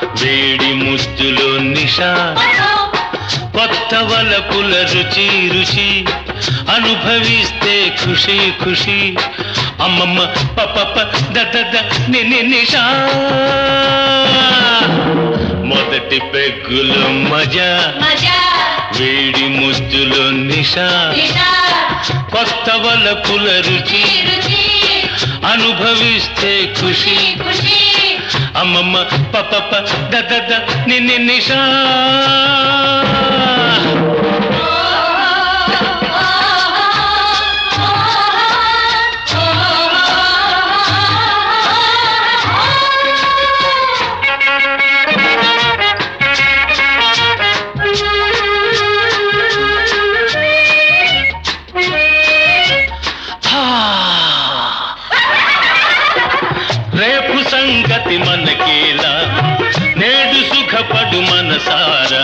వేడి ముద్దులో నిషా కొత్త వలపుల రుచి రుచి అనుభవిస్తే ఖుషి ఖుషి అమ్మమ్మ పప దద నిని నిషా మొదటి పెగ్గులో మజా మజా వేడి ముద్దులో నిషా నిషా కొత్త వలపుల రుచి రుచి అనుభవిస్తే ఖుషి ఖుషి అమ్మమ్మ పప దద నిని నిషా హా. రేపు సంగతి మనకేలా నేడు సుఖపడు మనసారా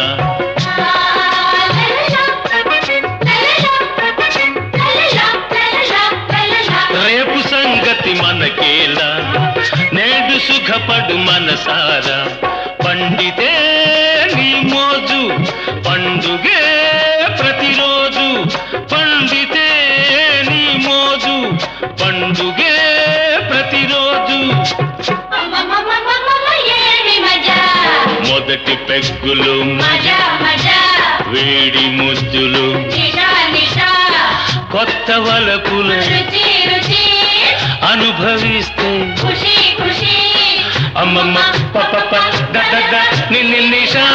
రేపు సంగతి మనకేలా నేడు సుఖపడు మనసారా పండితే నీ మోజు పండుగే ప్రతిరోజు పండితే నీ మోజు పండుగే ప్రతిరోజు మొదటి పెగ్గులు మజా మజా వేడి ముద్దులు నిషా నిషా కొత్త వలపులు రుచి రుచి అనుభవిస్తే ఖుషి ఖుషి అమ్మమ్మ పప దద నిన్ను నిషా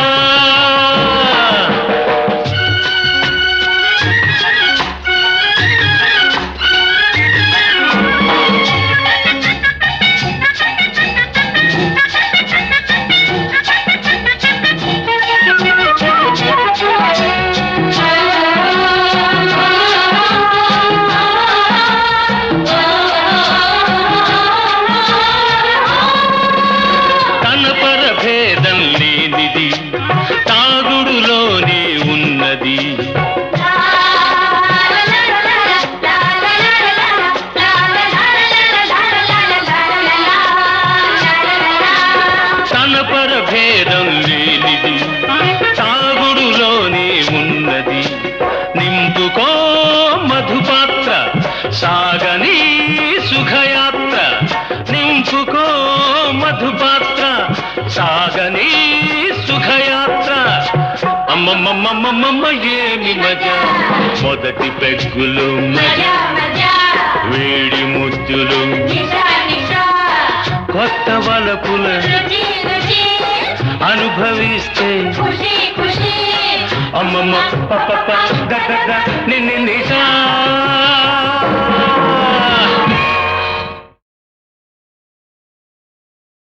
తన పరభేదం లేనిది తాగుడులోనే ఉన్నది తన పరభేదం లేనిది తాగుడులోనే ఉన్నది నింపుకో మధుపాత్ర సాగని సుఖయాత్ర నింపుకో మధుపాత్ర సాగని సుఖయాత్ర అమ్మమ్మమ్మమ్మమ్మ ఏమి మజా మొదటి పెగ్గులు మజా వేడి ముద్దులు కొత్త వలపుల అనుభవిస్తే ఖుషి ఖుషి అమ్మమ్మ పప నిన్ను నిషా